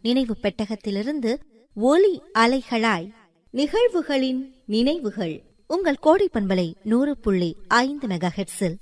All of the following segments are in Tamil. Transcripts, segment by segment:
நினைவு பெட்டகத்திலிருந்து ஒலி அலைகளாய் நிகழ்வுகளின் நினைவுகள் உங்கள் கோடை பண்பலை நூறு புள்ளி ஐந்து மெகா ஹெட்ஸில்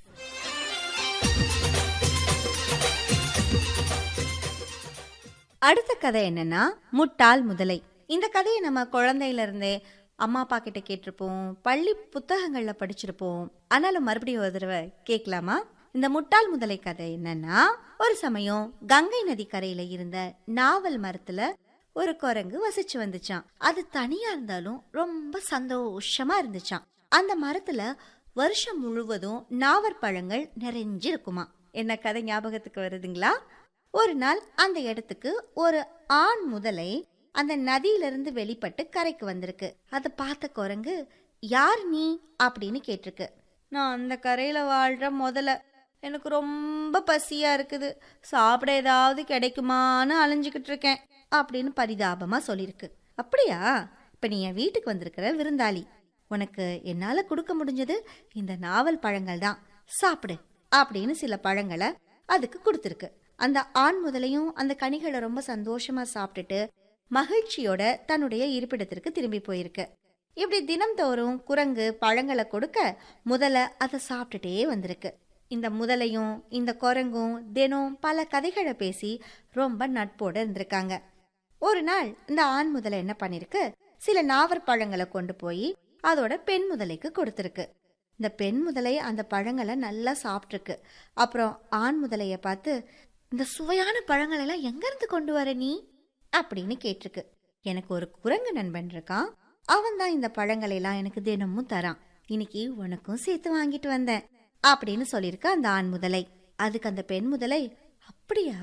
அடுத்த கதை என்னன்னா முட்டாள் முதலை இந்த கதையை நம்ம குழந்தையில இருந்தே அம்மா அப்பா கிட்ட கேட்டிருப்போம் பள்ளி புத்தகங்கள்ல படிச்சிருப்போம் ஆனாலும் மறுபடியும் ஒரு தடவை கேட்கலாமா இந்த முட்டாள் முதலை கதை என்னன்னா ஒரு சமயம் கங்கை நதி கரையில இருந்த நாவல் மரத்துல ஒரு குரங்கு வசிச்சு வந்துச்சான் அது தனியா இருந்தாலும் ரொம்ப சந்தோஷமா இருந்துச்சான் அந்த மரத்துல வருஷம் முழுவதும் நாவற்பழங்கள் நிறைஞ்சிருக்குமா என்ன கதை ஞாபகத்துக்கு வருதுங்களா ஒரு நாள் அந்த இடத்துக்கு ஒரு ஆண் முதலை அந்த நதியிலிருந்து வெளிப்பட்டு கரைக்கு வந்திருக்கு அதை பார்த்த குரங்கு யார் நீ அப்படின்னு கேட்டிருக்கு நான் அந்த கரையில வாழ்ற முதல்ல எனக்கு ரொம்ப பசியா இருக்குது சாப்பிட ஏதாவது கிடைக்குமான்னு அலைஞ்சுக்கிட்டு இருக்கேன் அப்படின்னு பரிதாபமா சொல்லியிருக்கு அப்படியா இப்ப நீ என் வீட்டுக்கு வந்திருக்கிற விருந்தாளி உனக்கு என்னால கொடுக்க முடிஞ்சது இந்த நாவல் பழங்கள் தான் சாப்பிடு அப்படின்னு சில பழங்களை அதுக்கு கொடுத்துருக்கு அந்த ஆண் முதலையும் அந்த கனிகளை ரொம்ப சந்தோஷமா சாப்பிட்டுட்டு மகிழ்ச்சியோட தன்னுடைய இருப்பிடத்திற்கு திரும்பி போயிருக்கு இப்படி தினம்தோறும் குரங்கு பழங்களை கொடுக்க முதல்ல அதை சாப்பிட்டுட்டே வந்திருக்கு இந்த முதலையும் இந்த குரங்கும் தினம் பல கதைகளை பேசி ரொம்ப நட்போட இருந்திருக்காங்க ஒரு நாள் இந்த ஆண் முதலை என்ன பண்ணிருக்கு சில நாவற்பழங்களை கொண்டு போய் அதோட பெண் முதலைக்கு கொடுத்துருக்கு இந்த பெண் முதலை அந்த பழங்களை நல்லா சாப்பிட்ருக்கு அப்புறம் ஆண் முதலைய பார்த்து இந்த சுவையான பழங்களை எல்லாம் எங்க இருந்து கொண்டு வர நீ அப்படின்னு கேட்டிருக்கு எனக்கு ஒரு குரங்கு நண்பன் இருக்கான் அவன் தான் இந்த பழங்களை எல்லாம் எனக்கு தினமும் தரான் இன்னைக்கு உனக்கும் சேர்த்து வாங்கிட்டு வந்தேன் அப்படின்னு சொல்லியிருக்க அந்த ஆண் முதலை அதுக்கு அந்த பெண் முதலை அப்படியா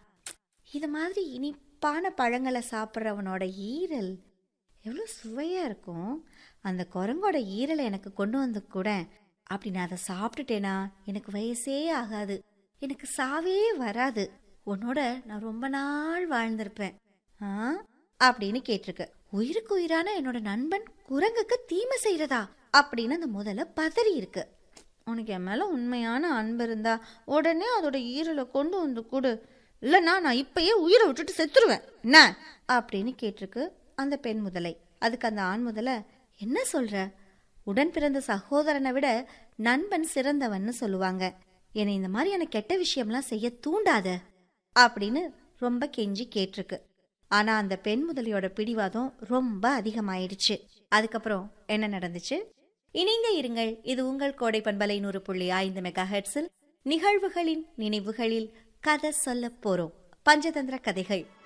இது மாதிரி இனிப்பான பழங்களை சாப்பிட்றவனோட ஈரல் எவ்வளோ சுவையாக இருக்கும் அந்த குரங்கோட ஈரலை எனக்கு கொண்டு வந்து கூட அப்படி நான் அதை சாப்பிட்டுட்டேனா எனக்கு வயசே ஆகாது எனக்கு சாவே வராது உன்னோட நான் ரொம்ப நாள் வாழ்ந்திருப்பேன் ஆ அப்படின்னு கேட்டிருக்கு உயிருக்கு உயிரான என்னோட நண்பன் குரங்குக்கு தீமை செய்யறதா அப்படின்னு அந்த முதல்ல பதறி இருக்கு உனக்கு என் மேல உண்மையான அன்பு இருந்தா உடனே அதோட ஈரலை கொண்டு வந்து கொடு இல்லைன்னா நான் இப்பயே உயிரை விட்டுட்டு செத்துருவேன் என்ன அப்படின்னு கேட்டிருக்கு அந்த பெண் முதலை அதுக்கு அந்த ஆண் முதலை என்ன சொல்ற உடன் பிறந்த சகோதரனை விட நண்பன் சிறந்தவன்னு சொல்லுவாங்க என்னை இந்த மாதிரியான கெட்ட விஷயம்லாம் செய்ய தூண்டாத அப்படின்னு ரொம்ப கெஞ்சி கேட்டிருக்கு ஆனா அந்த பெண் முதலியோட பிடிவாதம் ரொம்ப அதிகமாயிடுச்சு அதுக்கப்புறம் என்ன நடந்துச்சு இணைந்த இருங்கள் இது உங்கள் கோடை பண்பலை நூறு புள்ளி ஐந்து மெகா ஹெர்ட்ஸில் நிகழ்வுகளின் நினைவுகளில் கதை சொல்ல போறோம் பஞ்சதந்திர கதைகள்